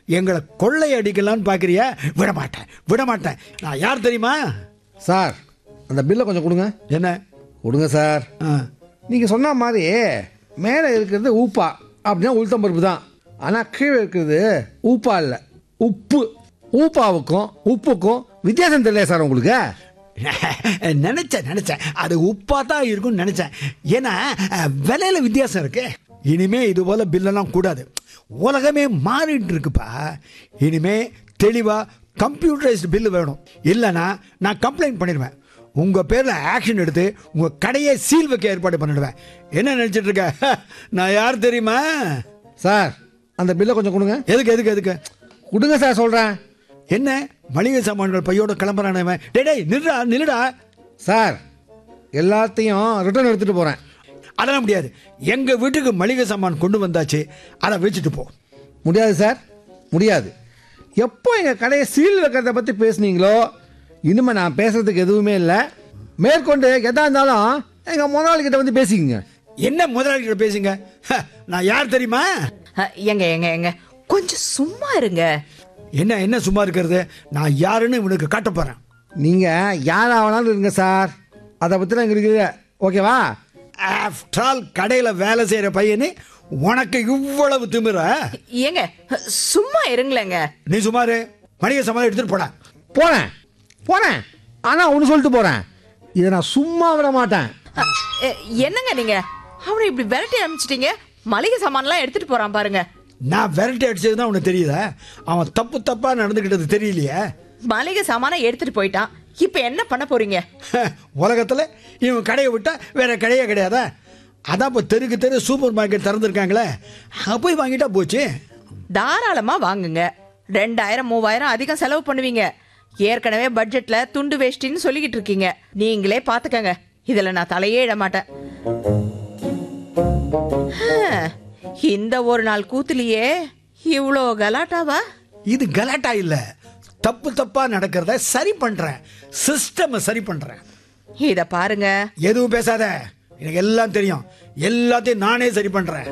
எங்களை கொள்ளை அடிக்கலான்னு பார்க்குறியா விட மாட்டேன் விட மாட்டேன் நான் யார் தெரியுமா சார் அந்த பில்லை கொஞ்சம் கொடுங்க என்ன கொடுங்க சார் ஆ, நீங்கள் சொன்ன மாதிரி மேலே இருக்கிறது ஊப்பா அப்படின்னா உளுத்தம்பருப்பு தான் ஆனால் கீழே இருக்கிறது ஊப்பா இல்லை உப்பு ஊப்பாவுக்கும் உப்புக்கும் வித்தியாசம் தெரியல சார் உங்களுக்கு நினைச்சேன் நினைச்சேன் அது உப்பா தான் இருக்கும்னு நினைச்சேன் ஏன்னா அஹ், விலையில வித்தியாசம் இருக்கு இனிமே இது போல பில்லெல்லாம் கூடாது உலகமே மாறிட்டு இருக்குப்பா இனிமே தெளிவா கம்ப்யூட்டரைஸ்டு பில்லு வேணும் இல்லைன்னா நான் கம்ப்ளைண்ட் பண்ணிடுவேன் உங்க பேர்ல ஆக்ஷன் எடுத்து உங்க கடையை சீல் வைக்க ஏற்பாடு பண்ணிடுவேன் என்ன நினைச்சிட்டு இருக்க நான் யார் தெரியுமா சார் அந்த பில்லை கொஞ்சம் கொடுங்க எதுக்கு எதுக்கு எதுக்கு கொடுங்க சார் சொல்கிறேன் என்ன மளிகை சாமான்கள் பையோட கிளம்புறானவன் டேய் டேய் நில்லுடா நில்லுடா சார் எல்லாத்தையும் ரிட்டர்ன் எடுத்துகிட்டு போகிறேன் அதெல்லாம் முடியாது எங்க வீட்டுக்கு மளிகை சாமான் கொண்டு வந்தாச்சு அதை வச்சுட்டு போ முடியாது சார் முடியாது எப்போ எங்கள் கடையை சீல் வைக்கிறத பற்றி பேசுனீங்களோ இனிமேல் நான் பேசுறதுக்கு எதுவுமே இல்லை மேற்கொண்டு எதா இருந்தாலும் எங்கள் முதலாளிகிட்ட வந்து பேசிக்கங்க என்ன முதலாளிகிட்ட பேசுங்க ஹ, நான் யார் தெரியுமா அ, எங்க எங்க எங்க கொஞ்சம் சும்மா இருங்க என்ன என்ன சும்மா இருக்கிறது நான் யாருன்னு இவனுக்கு காட்ட போறேன் நீங்கள் யார் ஆகலாம்னு இருங்க சார் அதை பற்றிலாம் எங்களுக்கு இல்லை ஓகேவா ஆஃப்டர் ஆல் கடையில் வேலை செய்கிற பையனு உனக்கு இவ்வளவு திமிர ஏங்க சும்மா இருங்களேங்க நீ சுமாரு மளிகை சாமான் எடுத்துட்டு போடா போனேன் போனேன் ஆனால் ஒன்று சொல்லிட்டு போகிறேன் இதை நான் சும்மா விட மாட்டேன் அ, எ, என்னங்க நீங்க அவனை இப்படி விரட்டி அனுப்பிச்சிட்டீங்க மளிகை சாமான்லாம் எடுத்துட்டு போறான் பாருங்க நான் விரட்டி அடிச்சது தான் உனக்கு தெரியுதா அவன் தப்பு தப்பா நடந்துக்கிட்டது தெரியலையே மளிகை சாமானை எடுத்துட்டு போயிட்டான் இப்ப என்ன பண்ண போறீங்க உலகத்தில் இவன் கடையை விட்டா வேற கடையே கிடையாதா அதான் இப்போ தெருக்கு தெரு சூப்பர் மார்க்கெட் திறந்துருக்காங்களே அங்கே போய் வாங்கிட்டா போச்சு தாராளமா வாங்குங்க ரெண்டாயிரம் மூவாயிரம் அதிகம் செலவு பண்ணுவீங்க ஏற்கனவே பட்ஜெட்ல துண்டு வேஷ்டின்னு சொல்லிக்கிட்டு இருக்கீங்க நீங்களே பாத்துக்கங்க இதுல நான் தலையே இட மாட்டேன் ஹம், இந்த ஒரு நாள் கூத்துலயே இவ்வளோ கலாட்டாவா இது கலாட்டா இல்லை தப்பு தப்பா நடக்கிறத சரி பண்றேன் சிஸ்டம் சரி பண்றேன் இத பாருங்க எதுவும் பேசாத எனக்கு எல்லாம் தெரியும் எல்லாத்தையும் நானே சரி பண்றேன்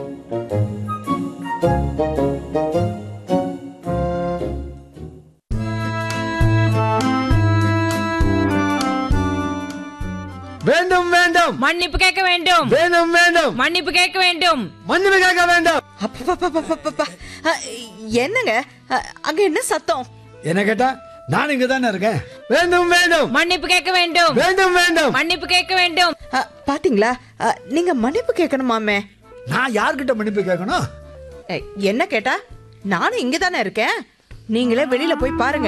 வேண்டும் வேண்டும் மன்னிப்பு கேட்க வேண்டும் வேண்டும் வேண்டும் மன்னிப்பு கேட்க வேண்டும் மன்னிப்பு கேட்க வேண்டும் அப்பப்பப்பப்பப்பப்ப. அ, என்னங்க அ, அங்க என்ன சத்தம் என்ன கேட்டா நான் இங்க தானே இருக்கேன் வேண்டும் வேண்டும் மன்னிப்பு கேட்க வேண்டும் வேண்டும் வேண்டும் மன்னிப்பு கேட்க வேண்டும் அ, பாத்தீங்களா அ, நீங்க மன்னிப்பு கேட்கணுமாமே நான் யார்கிட்ட மன்னிப்பு கேட்கணும் அ, என்ன கேட்டா நானும் இங்க தானே இருக்கேன் நீங்களே வெளியில போய் பாருங்க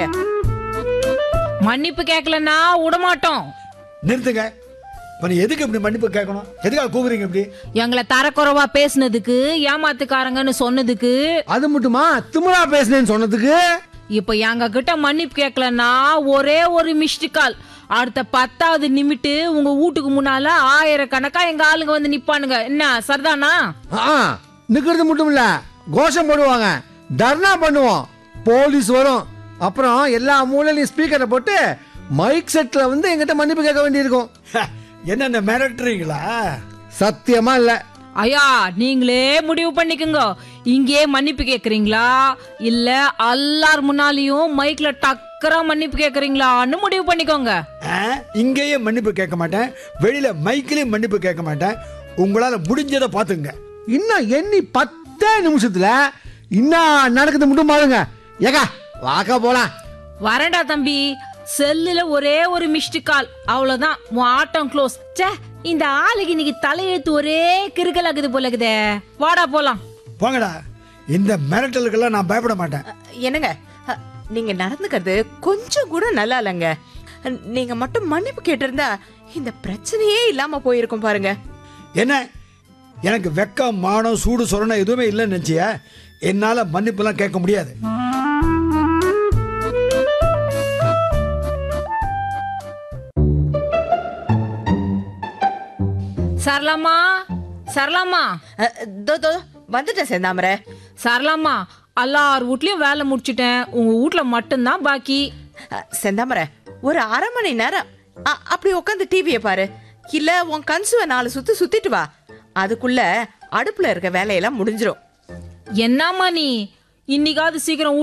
மன்னிப்பு கேட்கலன்னா விடமாட்டோம் நிறுத்துங்க இப்போ நீ எதுக்கு இப்படி மன்னிப்பு கேட்கணும் எதுக்காக கூவுறீங்க இப்படி எங்களை தரக்குறைவா பேசுனதுக்கு ஏமாத்துக்காரங்கன்னு சொன்னதுக்கு அது மட்டுமா திமிரா பேசுனேன்னு சொன்னதுக்கு இப்ப எங்க கிட்ட மன்னிப்பு கேட்கலன்னா ஒரே ஒரு மிஸ்டு கால் அடுத்த பத்தாவது நிமிட்டு உங்க வீட்டுக்கு முன்னால ஆயிரக்கணக்கா எங்க ஆளுங்க வந்து நிப்பானுங்க என்ன சரிதானா ஆ நிக்கிறது மட்டும் இல்ல கோஷம் போடுவாங்க தர்ணா பண்ணுவோம் போலீஸ் வரும் அப்புறம் எல்லா மூலையிலையும் ஸ்பீக்கரை போட்டு மைக் செட்ல வந்து எங்கிட்ட மன்னிப்பு கேட்க வேண்டியிருக்கும் ஹ, என்ன இந்த மிரட்டுறீங்களா சத்தியமா இல்ல ஐயா நீங்களே முடிவு பண்ணிக்கோங்க இங்கே மன்னிப்பு கேக்குறீங்களா இல்ல எல்லார் முன்னாலையும் மைக்ல டக்கரா மன்னிப்பு கேக்குறீங்களான்னு முடிவு பண்ணிக்கோங்க ஆ, இங்கேயே மன்னிப்பு கேட்க மாட்டேன் வெளியில மைக்கிலையும் மன்னிப்பு கேட்க மாட்டேன் உங்களால முடிஞ்சதை பாத்துங்க இன்னும் எண்ணி பத்தே நிமிஷத்துல இன்னும் நடக்குது மட்டும் பாருங்க ஏக்கா வாக்கா போலாம் வரேன்டா தம்பி செல்லுல ஒரே ஒரு மிஸ்டு கால் அவ்வளவுதான் உன் ஆட்டம் க்ளோஸ் ச்சே இந்த ஆளுக்கு இன்னைக்கு தலையெழுத்து ஒரே கிறுக்கலாக்குது போல இருக்குதே வாடா போலாம் போங்கடா இந்த மிரட்டலுக்கெல்லாம் நான் பயப்பட மாட்டேன் அ, என்னங்க அ, நீங்க நடந்துக்கிறது கொஞ்சம் கூட நல்லா இல்லைங்க நீங்க மட்டும் மன்னிப்பு கேட்டிருந்தா இந்த பிரச்சனையே இல்லாம போயிருக்கும் பாருங்க என்ன எனக்கு வெக்கம் மானம் சூடு சொரணை எதுவுமே இல்லைன்னு நினச்சியா என்னால் மன்னிப்புலாம் கேட்க முடியாது சரளாமா சரளாமா அ, தோ தோ வந்துட்டேன் செந்தாமரை சரளாமா எல்லார் வீட்லயும் வேலை முடிச்சிட்டேன் உங்க வீட்ல மட்டும்தான் பாக்கி அ, செந்தாமரை ஒரு அரை மணி நேரம் அ, அப்படி உட்காந்து டிவியை பாரு இல்ல உன் கன்சுவை நாலு சுத்து சுத்திட்டு வா அதுக்குள்ள அடுப்புல இருக்க வேலையெல்லாம் முடிஞ்சிரும் என்னம்மா நீ இன்னைக்காவது சீக்கிரம்